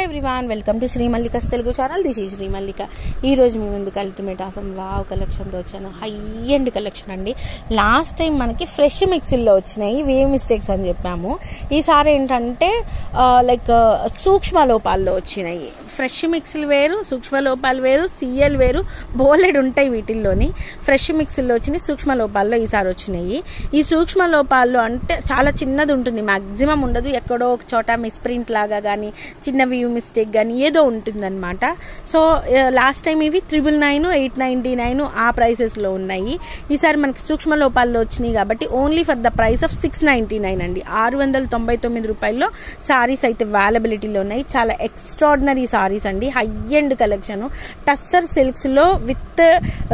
everyone welcome to Shri Mallika's Telugu channel this ఈ శ్రీ మల్లిక ఈ రోజు మీ ముందుకు అల్టిమేట్ ఆసం వావ్ కలెక్షన్తో వచ్చాను హై ఎండ్ కలెక్షన్ అండి లాస్ట్ టైం మనకి ఫ్రెష్ మిక్సీల్లో వచ్చినాయి వే మిస్టేక్స్ అని చెప్పాము ఈసారి ఏంటంటే లైక్ సూక్ష్మ లోపాల్లో వచ్చినాయి ఫ్రెష్ మిక్సీలు వేరు సూక్ష్మ లోపాలు వేరు సిఎల్ వేరు బోలెడ్ ఉంటాయి వీటిల్లోని ఫ్రెష్ మిక్సీల్లో వచ్చినాయి సూక్ష్మ లోపాల్లో ఈసారి వచ్చినాయి ఈ సూక్ష్మ లోపాల్లో అంటే చాలా చిన్నది ఉంటుంది మాక్సిమం ఉండదు ఎక్కడో ఒక చోట మిస్ప్రింట్ లాగా కానీ చిన్న వ్యూ మిస్టేక్ కానీ ఏదో ఉంటుందన్నమాట సో లాస్ట్ టైం ఇవి triple nine eight ninety nine ఆ ప్రైసెస్లో ఉన్నాయి ఈసారి మనకి సూక్ష్మ లోపాల్లో వచ్చినాయి కాబట్టి only for the price of six ninety nine అండి ఆరు వందల తొంభై తొమ్మిది రూపాయల్లో సారీస్ అయితే అవైలబిలిటీలో ఉన్నాయి చాలా ఎక్స్ట్రాడినరీ సారీస్ అండి హై ఎండ్ కలెక్షన్ టస్సర్ సిల్క్స్లో with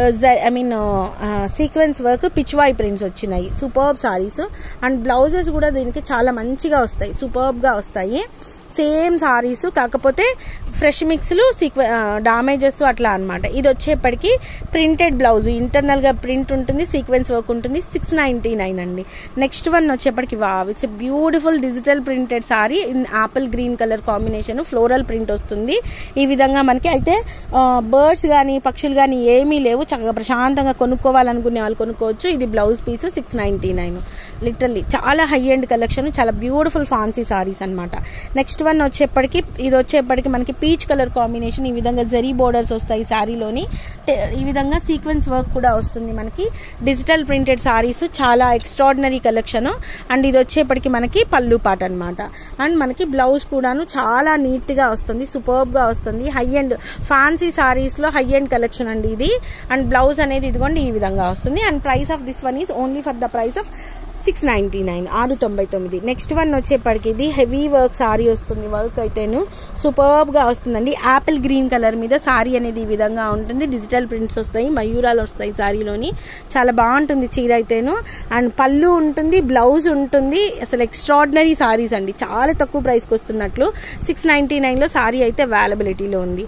I mean sequence work pichwai prints వచ్చినాయి సూపర్బ్ సారీస్ అండ్ బ్లౌజెస్ కూడా దీనికి చాలా మంచిగా వస్తాయి సూపర్బ్గా వస్తాయి సేమ్ సారీస్ కాకపోతే ఫ్రెష్ మిక్స్లు సీక్వె డామేజెస్ అట్లా అనమాట ఇది వచ్చేప్పటికి ప్రింటెడ్ బ్లౌజ్ ఇంటర్నల్గా ప్రింట్ ఉంటుంది సీక్వెన్స్ వర్క్ ఉంటుంది సిక్స్ నైంటీ నైన్ అండి నెక్స్ట్ వన్ వచ్చేప్పటికి wow it's beautiful digital printed sari in apple green colour combination floral print వస్తుంది ఈ విధంగా మనకి అయితే బర్డ్స్ కానీ పక్షులు కానీ ఏమీ లేవు చక్కగా ప్రశాంతంగా కొనుక్కోవాలనుకునే వాళ్ళు కొనుక్కోవచ్చు ఇది blouse piece six ninety nine literally చాలా హై ఎండ్ కలెక్షన్ చాలా బ్యూటిఫుల్ ఫాన్సీ సారీస్ అనమాట నెక్స్ట్ వన్ వచ్చేప్పటికి ఇది వచ్చేప్పటికి మనకి పీచ్ కలర్ కాంబినేషన్ ఈ విధంగా జరీ బోర్డర్స్ వస్తాయి శారీలోని ఈ విధంగా సీక్వెన్స్ వర్క్ కూడా వస్తుంది మనకి డిజిటల్ ప్రింటెడ్ సారీస్ చాలా ఎక్స్ట్రాడినరీ కలెక్షన్ అండ్ ఇది వచ్చేప్పటికి మనకి పళ్ళు పాట అనమాట అండ్ మనకి బ్లౌజ్ కూడాను చాలా నీట్గా వస్తుంది సూపర్బ్గా వస్తుంది హై ఎండ్ ఫ్యాన్సీ సారీస్లో హై ఎండ్ కలెక్షన్ అండి ఇది అండ్ బ్లౌజ్ అనేది ఇదిగోండి ఈ విధంగా వస్తుంది and price of this one is only for the price of six ninety nine ఆరు తొంభై తొమ్మిది నెక్స్ట్ వన్ వచ్చేప్పటికి ఇది హెవీ వర్క్ సారీ వస్తుంది వర్క్ అయితేను సూపర్బ్గా వస్తుందండి యాపిల్ గ్రీన్ కలర్ మీద సారీ అనేది ఈ విధంగా ఉంటుంది డిజిటల్ ప్రింట్స్ వస్తాయి మయూరాలు వస్తాయి సారీలోని చాలా బాగుంటుంది చీర అయితేను అండ్ పళ్ళు ఉంటుంది బ్లౌజ్ ఉంటుంది అసలు ఎక్స్ట్రాడినరీ సారీస్ అండి చాలా తక్కువ ప్రైస్కి వస్తున్నట్లు సిక్స్ నైంటీ నైన్లో సారీ అయితే అవైలబిలిటీలో ఉంది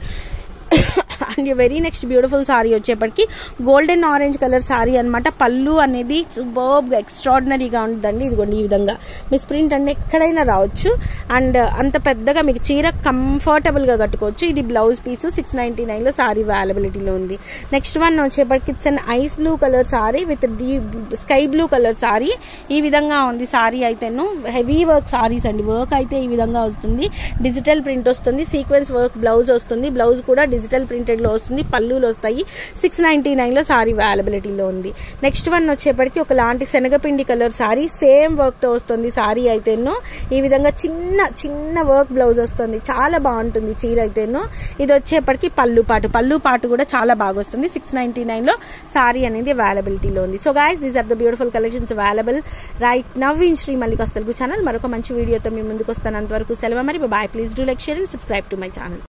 and very next beautiful sari వచ్చేప్పటికి గోల్డెన్ ఆరెంజ్ కలర్ సారీ అనమాట పళ్ళు అనేది సూపర్బ్గా ఎక్స్ట్రాడినరీగా ఉంటుందండి ఇదిగోండి ఈ విధంగా మిస్ ప్రింట్ అంటే ఎక్కడైనా రావచ్చు అండ్ అంత పెద్దగా మీకు చీర కంఫర్టబుల్గా కట్టుకోవచ్చు ఇది బ్లౌజ్ పీస్ సిక్స్ నైంటీ నైన్లో సారీ అవైలబిలిటీలో ఉంది నెక్స్ట్ వన్ వచ్చేప్పటికి it's an ice blue colour sari with the sky blue colour sari ఈ విధంగా ఉంది సారీ అయితేను హెవీ వర్క్ సారీస్ అండి వర్క్ అయితే ఈ విధంగా వస్తుంది డిజిటల్ ప్రింట్ వస్తుంది సీక్వెన్స్ వర్క్ బ్లౌజ్ వస్తుంది బ్లౌజ్ కూడా డిజిటల్ ప్రింటెడ్లో వస్తుంది పళ్ళులు వస్తాయి సిక్స్ నైంటీ నైన్లో సారీ అవైలబిలిటీలో ఉంది నెక్స్ట్ వన్ వచ్చేప్పటికి ఒకలాంటి శనగపిండి కలర్ సారీ సేమ్ వర్క్తో వస్తుంది సారీ అయితేను ఈ విధంగా చిన్న చిన్న వర్క్ బ్లౌజ్ వస్తుంది చాలా బాగుంటుంది చీర అయితేను ఇది వచ్చేప్పటికి పళ్ళు పాటు పళ్ళు పాటు కూడా చాలా బాగా వస్తుంది సిక్స్ నైంటీ నైన్లో సారీ అనేది అవైలబిలిటీలో ఉంది so guys these are the beautiful collections available right now in Shri Mallika's Telugu channel మరొక మంచి వీడియోతో మీ ముందుకు వస్తాను అంతవరకు సెలవు మరి bye please do like share and subscribe to my channel